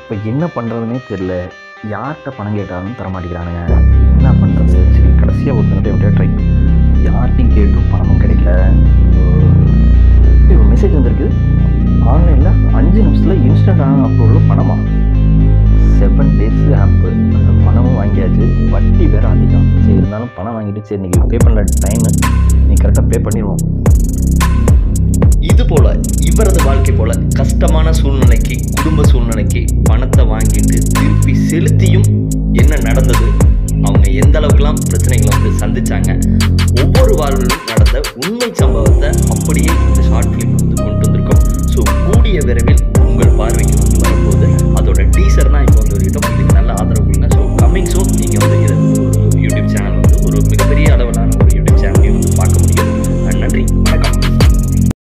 இப்போ என்ன பண்ணுறதுனே தெரில யார்கிட்ட பணம் கேட்டாலும் தர மாட்டேங்கிறானுங்க என்ன பண்ணுறது சரி கடைசியாக ஒருத்தங்கிட்ட எப்படியா ட்ரை யார்கிட்டையும் கேட்டும் பணமும் கிடைக்கல ஒரு மெசேஜ் வந்திருக்கு ஆன்லைனில் அஞ்சு நிமிஷத்தில் இன்ஸ்டன்ட் அப்லோடில் பணமா செவன் டேஸ் ஆப்பு அந்த பணமும் வாங்கியாச்சு வட்டி வேற அதிகம் சரி இருந்தாலும் பணம் வாங்கிட்டு சரி இன்னைக்கு பே பண்ண டைமு நீ கரெக்டாக பே பண்ணிடுவோம் இது போல இவரது வாழ்க்கை போல கஷ்டமான சூழ்நிலைக்கு குடும்ப சூழ்நிலைக்கு பணத்தை வாங்கிட்டு திருப்பி செலுத்தியும் என்ன நடந்தது அவங்க எந்த அளவுக்குலாம் பிரச்சனைகளை வந்து சந்திச்சாங்க ஒவ்வொரு வாழ்விலும் நடந்த உண்மை சம்பவம்